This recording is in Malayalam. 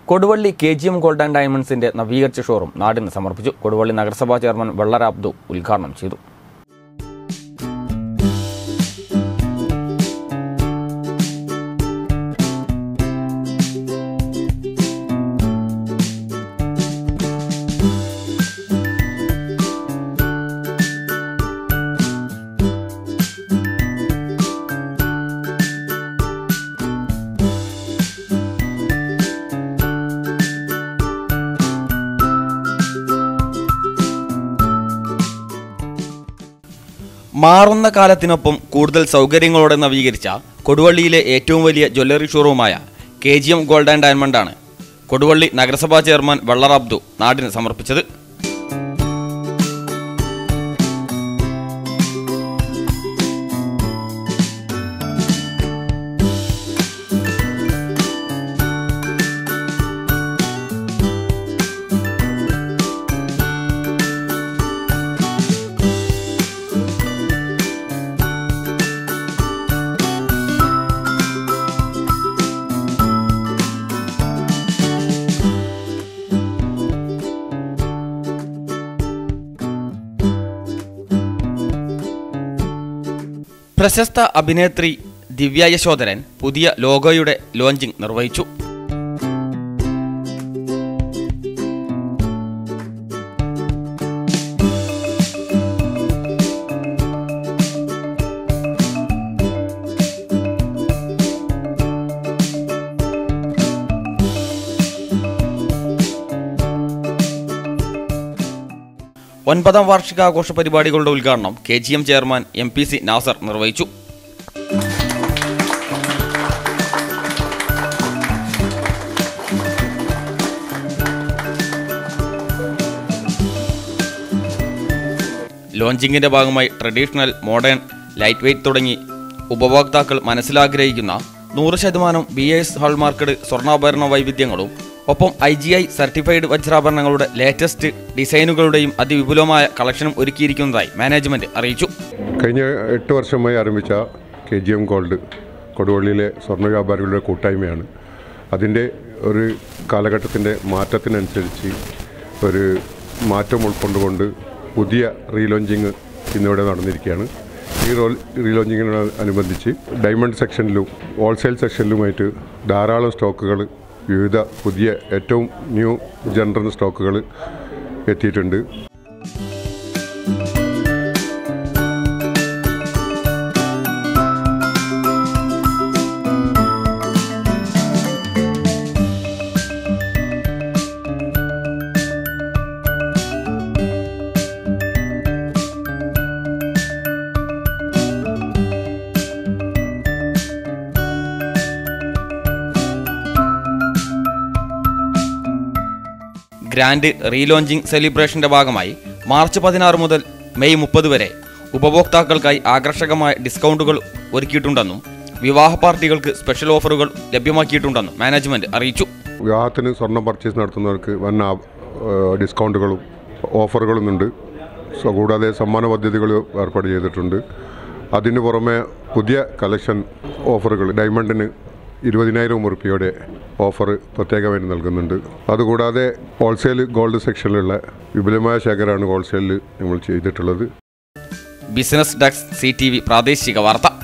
Koduvally K G M gold and ഡയമണ്ട്സിന്റെ നവീകരിച്ച ഷോറൂം നാടിന് സമർപ്പിച്ചു കൊടുവള്ളി നഗരസഭാ ചെയർമാൻ വെള്ളറ അബ്ദു ഉദ്ഘാടനം ചെയ്തു മാറുന്ന കാലത്തിനൊപ്പം കൂടുതൽ സൗകര്യങ്ങളോടെ നവീകരിച്ച കൊടുവള്ളിയിലെ ഏറ്റവും വലിയ ജ്വല്ലറി ഷോറൂമായ K G M gold and ഡയമണ്ടാണ് കൊടുവള്ളി നഗരസഭാ ചെയർമാൻ വെള്ളർ അബ്ദു നാടിന് സമർപ്പിച്ചത് പ്രശസ്ത അഭിനേത്രി ദിവ്യ യശോധരൻ പുതിയ ലോഗോയുടെ ലോഞ്ചിംഗ് നിർവഹിച്ചു ഒൻപതാം വാർഷികാഘോഷ പരിപാടികളുടെ ഉദ്ഘാടനം K G M chairman M P C Nasar നിർവഹിച്ചു ലോഞ്ചിങ്ങിന്റെ ഭാഗമായി ട്രഡീഷണൽ മോഡേൺ ലൈറ്റ് വെയ്റ്റ് തുടങ്ങി ഉപഭോക്താക്കൾ മനസ്സിലാഗ്രഹിക്കുന്ന നൂറ് ശതമാനം ബി എസ് ഹാൾമാർക്കഡ് സ്വർണ്ണാഭരണ വൈവിധ്യങ്ങളും ഒപ്പം ഐ ജി ഐ സർട്ടിഫൈഡ് വജ്രാഭരണങ്ങളുടെ ലേറ്റസ്റ്റ് ഡിസൈനുകളുടെയും അതിവിപുലമായ കളക്ഷനും ഒരുക്കിയിരിക്കുന്നതായി മാനേജ്മെന്റ് അറിയിച്ചു കഴിഞ്ഞ എട്ട് വർഷമായി ആരംഭിച്ച കെ ജി എം ഗോൾഡ് കൊടുവള്ളിയിലെ സ്വർണ്ണ വ്യാപാരികളുടെ കൂട്ടായ്മയാണ് അതിൻ്റെ ഒരു കാലഘട്ടത്തിൻ്റെ മാറ്റത്തിനനുസരിച്ച് ഒരു മാറ്റം ഉൾക്കൊണ്ടുകൊണ്ട് പുതിയ റീലോഞ്ചിങ് ഇന്നിവിടെ നടന്നിരിക്കുകയാണ് ഈ റോ റീലോഞ്ചിങ്ങിനോടനുബന്ധിച്ച് ഡയമണ്ട് സെക്ഷനിലും ഹോൾസെയിൽ സെക്ഷനിലുമായിട്ട് ധാരാളം സ്റ്റോക്കുകൾ വിവിധ പുതിയ ഏറ്റവും ന്യൂ ജനറൽ സ്റ്റോക്കുകൾ എത്തിയിട്ടുണ്ട് ഗ്രാൻഡ് റീലോഞ്ചിംഗ് സെലിബ്രേഷന്റെ ഭാഗമായി മാർച്ച് പതിനാറ് മുതൽ മെയ് മുപ്പത് വരെ ഉപഭോക്താക്കൾക്കായി ആകർഷകമായ ഡിസ്കൗണ്ടുകൾ ഒരുക്കിയിട്ടുണ്ടെന്നും വിവാഹ പാർട്ടികൾക്ക് സ്പെഷ്യൽ ഓഫറുകൾ ലഭ്യമാക്കിയിട്ടുണ്ടെന്നും മാനേജ്മെന്റ് അറിയിച്ചു വിവാഹത്തിന് സ്വർണം പർച്ചേസ് നടത്തുന്നവർക്ക് വൻ ആ- ഏഹ് ഡിസ്കൗണ്ടുകളും ഓഫറുകളും ഉണ്ട് സോ കൂടാതെ സമ്മാന പദ്ധതികൾ ഏർപ്പാട് ചെയ്തിട്ടുണ്ട് അതിന് പുറമെ പുതിയ കളക്ഷൻ ഓഫറുകൾ ഡയമണ്ടിന് ഇരുപതിനായിരം ഉറുപ്പിയുടെ ഓഫർ പ്രത്യേകമായി നൽകുന്നുണ്ട് അതുകൂടാതെ ഹോൾസെയിൽ ഗോൾഡ് സെക്ഷനിലുള്ള വിപുലമായ ശേഖരമാണ് ഹോൾസെയിലിൽ നമ്മൾ ചെയ്തിട്ടുള്ളത് business desk C T V പ്രാദേശിക വാർത്ത